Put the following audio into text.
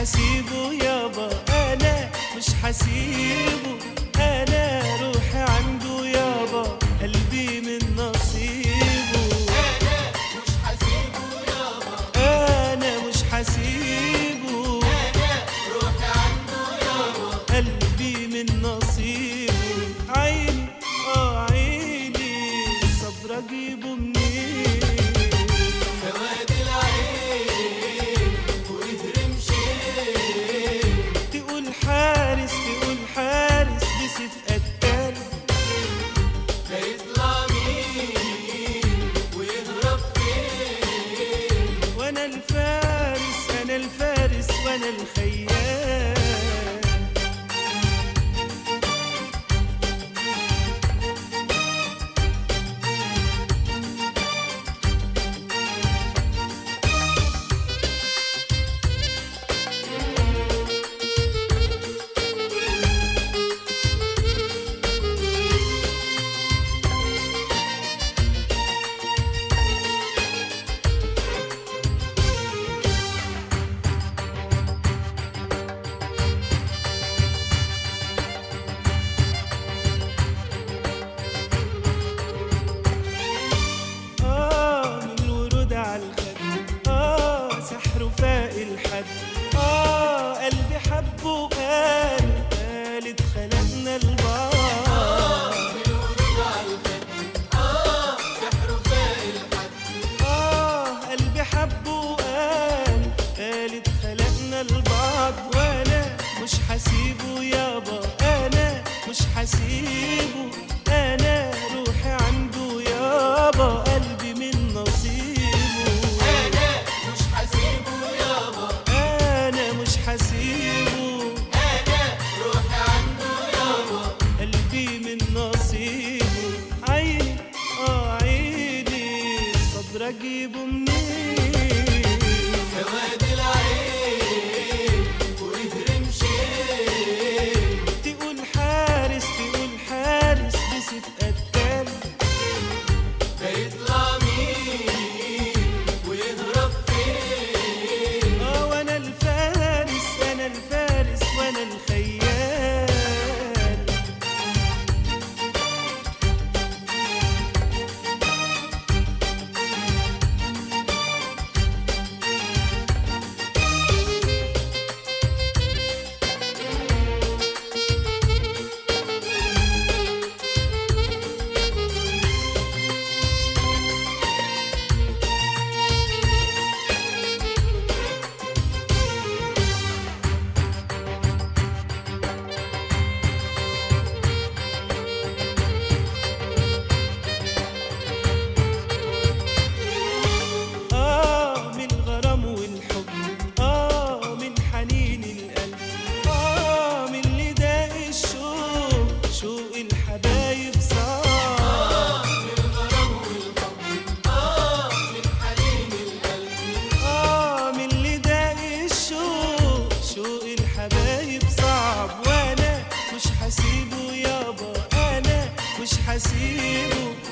حسيبه يابا انا مش حسيبه انا روحي عنده يابا قلبي من نصيبه انا مش حسيبه يابا انا مش حسيبه انا روحي عنده يابا قلبي من نصيبه عيني اه عيني الصبر اجيبه منين سواد العين ويهرم شيء تقول حارس تقول حارس بسيف قتال هيطلع مين ويهرب فين وانا الفارس انا الفارس وانا الخيال آه من الورود على الخد آه سحره فاق الحد آه قلبي حبه وقال قالت خلقنا البعض الورود على الخد اه سحر فاق الحد آه قلبي حبه وقال قالت خلقنا البعض وأنا مش حسيبه يابا أنا مش حسيبه أنا روحي عنده يابا قلبي من نصيبه انا مش حسيبه يابا أنا مش حسيبه انا روحي عنده يابا قلبي من نصيبه عيني اه عيني الصبر اجيبه منين سواد العين ويهرم شيء تقول حارس تقول حارس بسيف قتال هيطلع مين ويهرب فين اه وانا الفارس انا الفارس وانا الخيال آه من الغرام والحب آه من حنين القلب آه من اللي داق الشوق شوق الحبايب صار من الغرام والحب اه من حنين القلب آه من اللي داق الشوق شوق الحبايب صعب وأنا مش حسيبه يابا أنا مش حسيبه